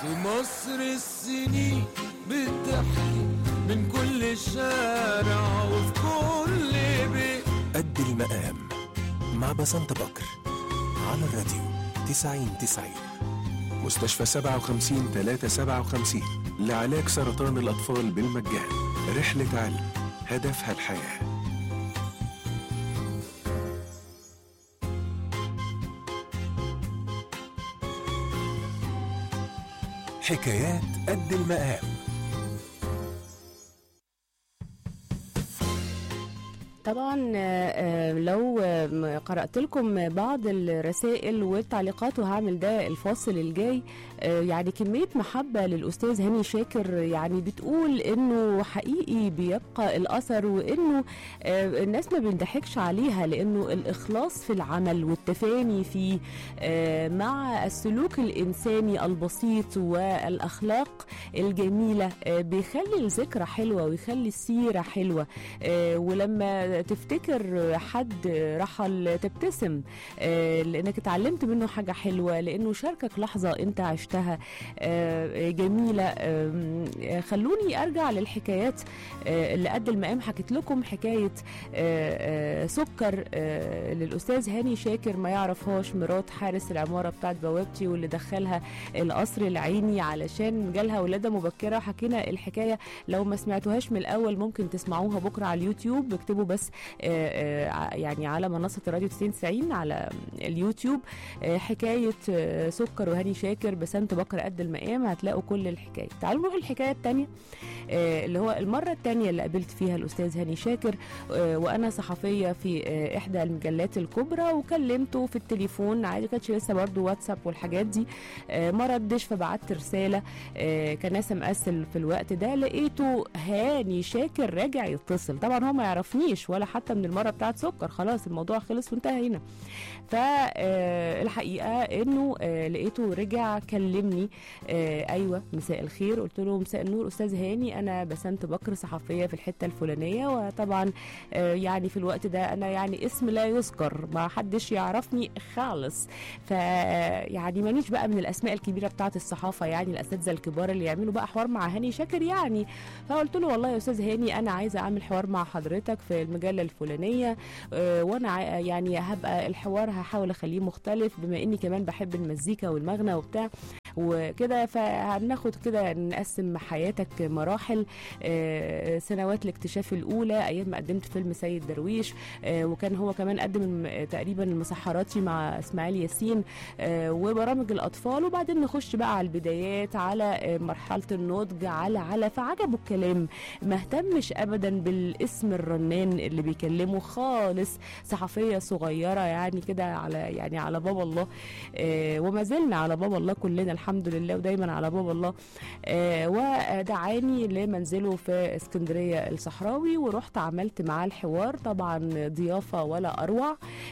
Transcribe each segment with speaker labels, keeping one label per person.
Speaker 1: في مصر السنين بتحكي من كل شارع وفي كل بيت
Speaker 2: قد المقام مع بسنت بكر على الراديو 90 90 مستشفى 57 357 لعلاج سرطان الأطفال بالمجان رحلة علم هدفها الحياه حكايات قد المقام
Speaker 3: طبعا آه، آه، لو آه، قرأت لكم بعض الرسائل والتعليقات وهعمل ده الفاصل الجاي آه، يعني كمية محبة للأستاذ هاني شاكر يعني بتقول إنه حقيقي بيبقى الأثر وإنه آه، الناس ما بنضحكش عليها لأنه الإخلاص في العمل والتفاني فيه آه، مع السلوك الإنساني البسيط والأخلاق الجميلة آه، بيخلي الذكرى حلوة ويخلي السيرة حلوة آه، ولما تفتكر حد رحل تبتسم آه، لانك اتعلمت منه حاجه حلوه لانه شاركك لحظه انت عشتها آه، جميله آم، آه، خلوني ارجع للحكايات آه، اللي قد المقام حكيت لكم حكايه آه، آه، سكر آه، للاستاذ هاني شاكر ما يعرفهاش مرات حارس العماره بتاعت بوابتي واللي دخلها القصر العيني علشان جالها ولاده مبكره حكينا الحكايه لو ما سمعتوهاش من الاول ممكن تسمعوها بكره على اليوتيوب اكتبوا بس آه، آه، ع- يعني على منصه الراديو 90 على اليوتيوب آه، حكايه آه، سكر وهاني شاكر بسنت بكر قد المقام هتلاقوا كل الحكايه تعالوا نروح الحكايه الثانيه اللي هو المره الثانيه اللي قابلت فيها الاستاذ هاني شاكر آه، وانا صحفيه في آه، احدى المجلات الكبرى وكلمته في التليفون عادي كانتش لسه برضه واتساب والحاجات دي آه، ما ردش فبعت رساله آه، كان اس ام اس في الوقت ده لقيته هاني شاكر راجع يتصل طبعا هو ما يعرفنيش ولا حتى من المره بتاعت سكر خلاص الموضوع خلص وانتهى هنا فالحقيقه انه آه، لقيته رجع كلمني آه، ايوه مساء الخير قلت له مساء النور استاذ هاني انا بسنت بكر صحفيه في الحته الفلانيه وطبعا آه، يعني في الوقت ده انا يعني اسم لا يذكر ما حدش يعرفني خالص ف يعني مانيش بقى من الاسماء الكبيره بتاعه الصحافه يعني الاساتذه الكبار اللي يعملوا بقى حوار مع هاني شاكر يعني فقلت له والله يا استاذ هاني انا عايزه اعمل حوار مع حضرتك في المجله الفلانيه آه، وانا عا- يعني هبقى الحوار هحاول اخليه مختلف بما اني كمان بحب المزيكا والمغنى وبتاع وكده فهناخد كده نقسم حياتك مراحل آه، سنوات الاكتشاف الاولى ايام ما قدمت فيلم سيد درويش آه، وكان هو كمان قدم الم- تقريبا المسحراتي مع اسماعيل ياسين آه، وبرامج الاطفال وبعدين نخش بقى على البدايات على آه، مرحله النضج على على فعجبه الكلام ما اهتمش ابدا بالاسم الرنان اللي بيكلمه خالص صحفيه صغيره يعني كده على يعني على باب الله آه، وما زلنا على باب الله كلنا الحمد لله ودايما على باب الله آه، ودعاني لمنزله في اسكندريه الصحراوي ورحت عملت معاه الحوار طبعا ضيافه ولا اروع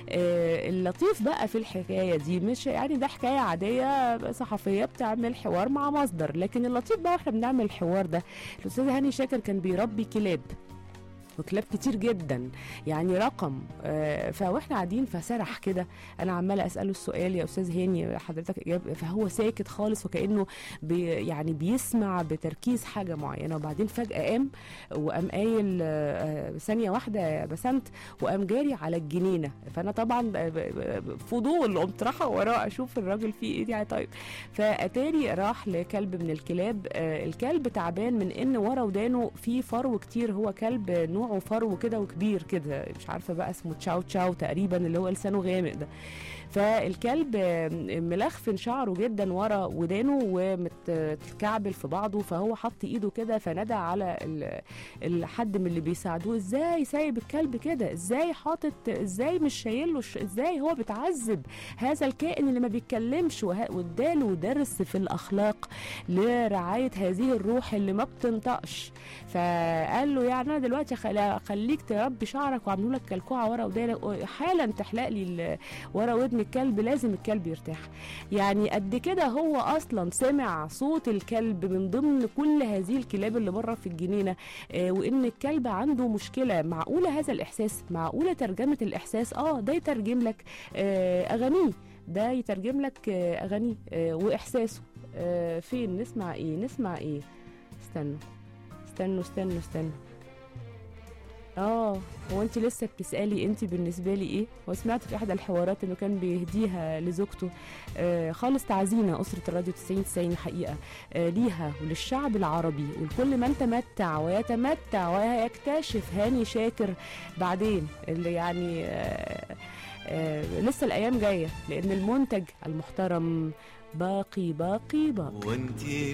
Speaker 3: آه، اللطيف بقى في الحكايه دي مش يعني ده حكايه عاديه صحفيه بتعمل حوار مع مصدر لكن اللطيف بقى واحنا بنعمل الحوار ده الاستاذ هاني شاكر كان بيربي كلاب وكلاب كتير جدا يعني رقم آه، فواحنا قاعدين فسرح كده انا عماله اساله السؤال يا استاذ هاني حضرتك اجاب فهو ساكت خالص وكانه بي يعني بيسمع بتركيز حاجه معينه وبعدين فجاه قام وقام قايل آه، آه، ثانيه واحده يا بسنت وقام جاري على الجنينه فانا طبعا ب- ب- ب- فضول قمت رايحه وراه اشوف الراجل فيه ايه يعني طيب فاتاري راح لكلب من الكلاب آه، الكلب تعبان من ان ورا ودانه في فرو كتير هو كلب نوعه فرو كده وكبير كده مش عارفه بقى اسمه تشاو تشاو تقريبا اللي هو لسانه غامق ده فالكلب آه، ملخفن شعره جدا ورا ودانه ومتكعبل في بعضه فهو حط ايده كده فندى على ال- الحد من اللي بيساعدوه ازاي سايب الكلب كده ازاي حاطط ازاي مش شايل له ش- ازاي هو بتعذب هذا الكائن اللي ما بيتكلمش وه- واداله درس في الاخلاق لرعايه هذه الروح اللي ما بتنطقش فقال له يعني انا دلوقتي خل- اخليك تربي شعرك واعملوا لك كلكوعه ورا ودانك حالا تحلق لي ال- ورا ودن الكلب لازم الكلب يرتاح يعني قد كده هو اصلا سمع صوت الكلب من ضمن كل هذه الكلاب اللي بره في الجنينه آه وان الكلب عنده مشكله معقوله هذا الاحساس معقوله ترجمه الاحساس اه ده يترجم لك آه اغانيه ده يترجم لك آه اغانيه آه واحساسه آه فين نسمع ايه نسمع ايه استنوا استنوا استنوا استنوا اه هو انت لسه بتسالي انت بالنسبه لي ايه وسمعت في احدى الحوارات انه كان بيهديها لزوجته آه خالص تعزينا اسره الراديو 90 90 الحقيقه آه ليها وللشعب العربي ولكل من تمتع ويتمتع ويكتشف هاني شاكر بعدين اللي يعني آه آه لسه الايام جايه لان المنتج المحترم باقي باقي باقي
Speaker 4: وانتي